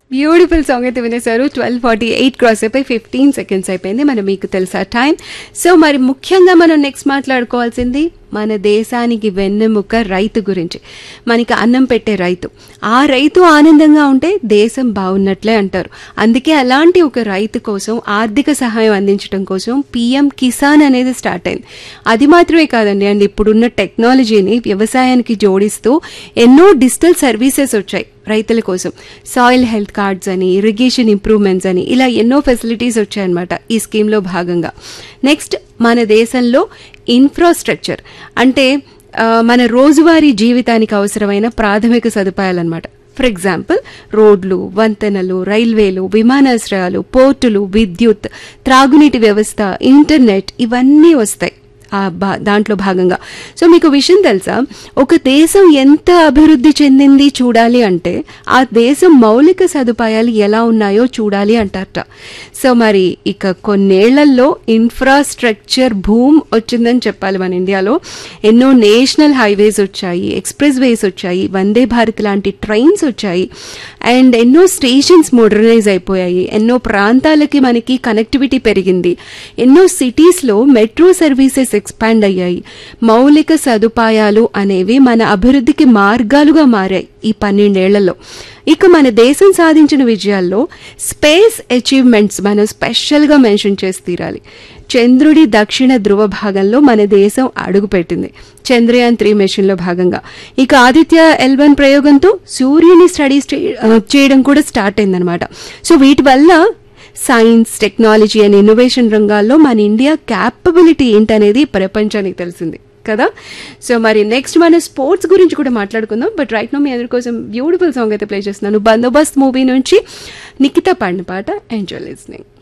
beautiful song అయితే వినేశారు twelve forty eight cross అయిపోయి ఫిఫ్టీన్ సెకండ్స్ అయిపోయింది మరి మీకు తెలుసా టైం సో మరి ముఖ్యంగా మనం నెక్స్ట్ మాట్లాడుకోవాల్సింది మన దేశానికి వెన్నెముక రైతు గురించి మనకి అన్నం పెట్టే రైతు ఆ రైతు ఆనందంగా ఉంటే దేశం బాగున్నట్లే అంటారు అందుకే అలాంటి ఒక రైతు కోసం ఆర్థిక సహాయం అందించడం కోసం పిఎం కిసాన్ అనేది స్టార్ట్ అయింది అది మాత్రమే కాదండి అండ్ ఇప్పుడున్న టెక్నాలజీని వ్యవసాయానికి జోడిస్తూ ఎన్నో డిజిటల్ సర్వీసెస్ వచ్చాయి రైతుల కోసం సాయిల్ హెల్త్ కార్డ్స్ అని ఇరిగేషన్ ఇంప్రూవ్మెంట్స్ అని ఇలా ఎన్నో ఫెసిలిటీస్ వచ్చాయన్నమాట ఈ స్కీమ్లో భాగంగా నెక్స్ట్ మన దేశంలో ఇన్ఫ్రాస్ట్రక్చర్ అంటే ఆ, మన రోజువారీ జీవితానికి అవసరమైన ప్రాథమిక సదుపాయాలు అనమాట ఫర్ ఎగ్జాంపుల్ రోడ్లు వంతెనలు రైల్వేలు విమానాశ్రయాలు పోర్టులు విద్యుత్ త్రాగునీటి వ్యవస్థ ఇంటర్నెట్ ఇవన్నీ వస్తాయి ఆ బా దాంట్లో భాగంగా సో మీకు విషయం తెలుసా ఒక దేశం ఎంత అభివృద్ధి చెందింది చూడాలి అంటే ఆ దేశం మౌలిక సదుపాయాలు ఎలా ఉన్నాయో చూడాలి అంటారట సో మరి ఇక కొన్నేళ్లలో ఇన్ఫ్రాస్ట్రక్చర్ భూమ్ వచ్చిందని చెప్పాలి మన ఇండియాలో ఎన్నో నేషనల్ హైవేస్ వచ్చాయి ఎక్స్ప్రెస్ వేస్ వచ్చాయి వందే భారత్ లాంటి ట్రైన్స్ వచ్చాయి అండ్ ఎన్నో స్టేషన్స్ మోడర్నైజ్ అయిపోయాయి ఎన్నో ప్రాంతాలకి మనకి కనెక్టివిటీ పెరిగింది ఎన్నో సిటీస్లో మెట్రో సర్వీసెస్ ఎక్స్పాండ్ అయ్యాయి మౌలిక సదుపాయాలు అనేవి మన అభివృద్ధికి మార్గాలుగా మారాయి ఈ పన్నెండేళ్లలో ఇక మన దేశం సాధించిన విజయాల్లో స్పేస్ అచీవ్మెంట్స్ మనం స్పెషల్గా మెన్షన్ చేసి తీరాలి చంద్రుడి దక్షిణ ధృవ భాగంలో మన దేశం అడుగుపెట్టింది చంద్రయాన్ త్రీ మిషన్లో భాగంగా ఇక ఆదిత్య ఎల్వన్ ప్రయోగంతో సూర్యుని స్టడీస్ చేయడం కూడా స్టార్ట్ అయిందనమాట సో వీటి వల్ల సైన్స్ టెక్నాలజీ అండ్ ఇన్నోవేషన్ రంగాల్లో మన ఇండియా క్యాపబిలిటీ ఏంటనేది ప్రపంచానికి తెలిసింది కదా సో మరి నెక్స్ట్ మన స్పోర్ట్స్ గురించి కూడా మాట్లాడుకుందాం బట్ రైట్ నో మీ అందరి కోసం బ్యూటిఫుల్ సాంగ్ అయితే ప్లే చేస్తున్నాను బందోబస్త్ మూవీ నుంచి నిఖిత పాడిన పాట ఎంజాయ్ లిస్నింగ్